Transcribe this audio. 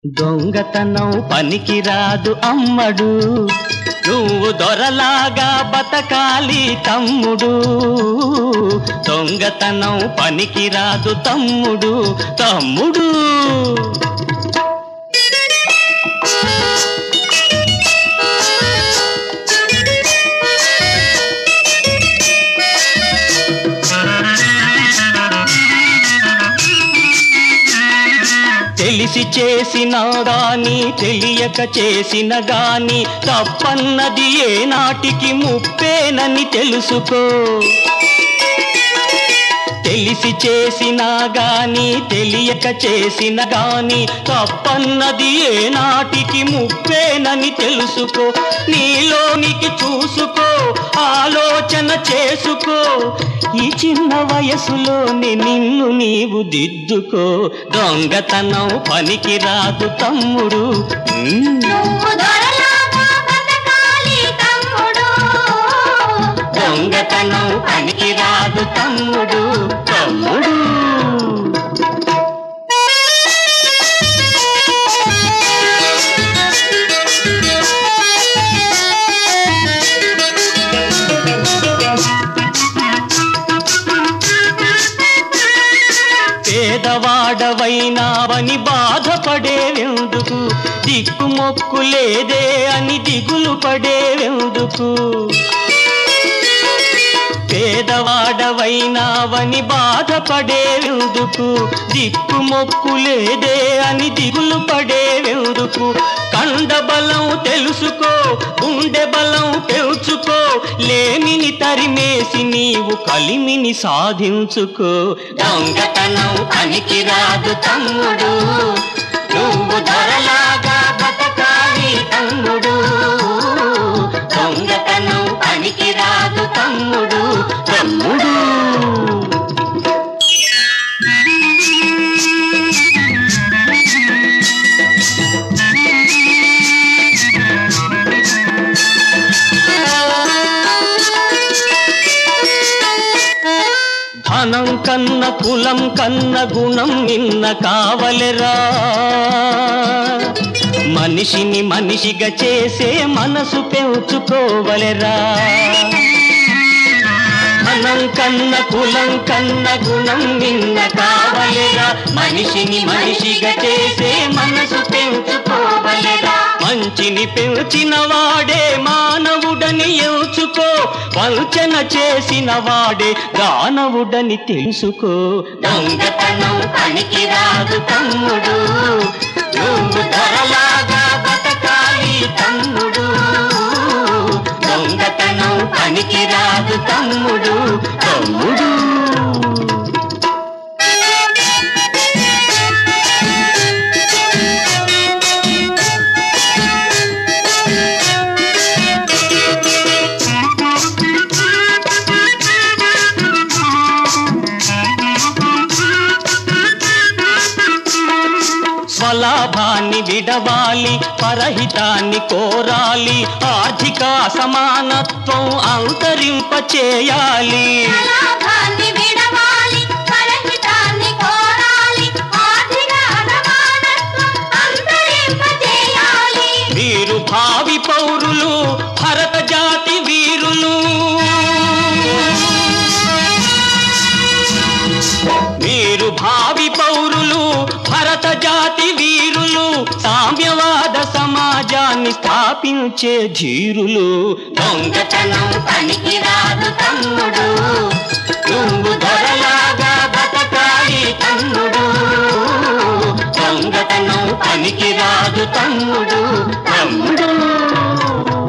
దొంగతనం పనికిరాదు అమ్మడు నువ్వు దొరలాగా బతకాలి తమ్ముడు దొంగతనం పనికిరాదు తమ్ముడు తమ్ముడు తెలిసి చేసిన గాని తెలియక చేసిన గాని తప్పన్నది ఏ నాటికి ముప్పేనని తెలుసుకో తెలిసి చేసిన గాని తెలియక చేసిన గాని తప్పన్నది ఏ నాటికి ముప్పేనని తెలుసుకో నీలోనికి చూసుకో ఆలోచన చేసుకో ఈ చిన్న వయసులోనే నిన్ను నీవు దిద్దుకో దొంగతనం పనికిరాదు తమ్ముడు ఉమ్. నువ్వు దొరలాగా బతకాలి తమ్ముడు దొంగతనం పనికిరాదు తమ్ముడు తమ్ముడు పేదవాడవైనావని బాధపడేవెందుకు దిక్కుమొక్కు లేదే అని దిగులు పడేవెందుకు పేదవాడవైనావని బాధపడేవెందుకు దిక్కుమొక్కు లేదే అని దిగులు పడేవెందుకు కండ బలం తెలుసుకో గుండె బలం పెంచుకో లేమిని తరిమేసి నీవు కలిమిని సాధించుకో దొంగతనం పనికిరాదు తమ్ముడు నువ్వు ధరలాగా బతకాలి తమ్ముడు దొంగతనం పనికిరాదు తమ్ముడు తమ్ముడు ధనం కన్న కులం కన్న గుణం నిన్న కావలెరా మనిషిని మనిషిగా చేసే మనసు పెంచుకోవలెరా ధనం కన్న కులం కన్న గుణం నిన్న కావలెరా మనిషిని మనిషిగా చేసే మనసు పెంచుకోవలెరా మంచిని పెంచిన వాడే మానవుడని ఎంచుకో వంచన చేసిన వాడే దానవుడని తెలుసుకో దొంగతనం పనికిరాదు తమ్ముడు నువ్వు ధరలాగా బతకాలి తమ్ముడు దొంగతనం పనికిరాదు తమ్ముడు తమ్ముడు స్వలాభాన్ని విడవాలి పరహితాన్ని కోరాలి ఆర్థిక సమానత్వం అంతరింప చేయాలి లాభాన్ని విడవాలి పరహితాన్ని కోరాలి ఆర్థిక సమానత్వం అంతరింపజేయాలి వీరు భావి పౌరులు భరత జాతి వీరులు వీరు భావి పౌరులు భరత జాతి వీరులు సామ్యవాద సమాజాన్ని స్థాపించే ధీరులు దొంగతనం పనికిరాదు తమ్ముడు నువ్వు దొరలాగా బతకాలి తమ్ముడు దొంగతనం పనికిరాదు తమ్ముడు తమ్ముడు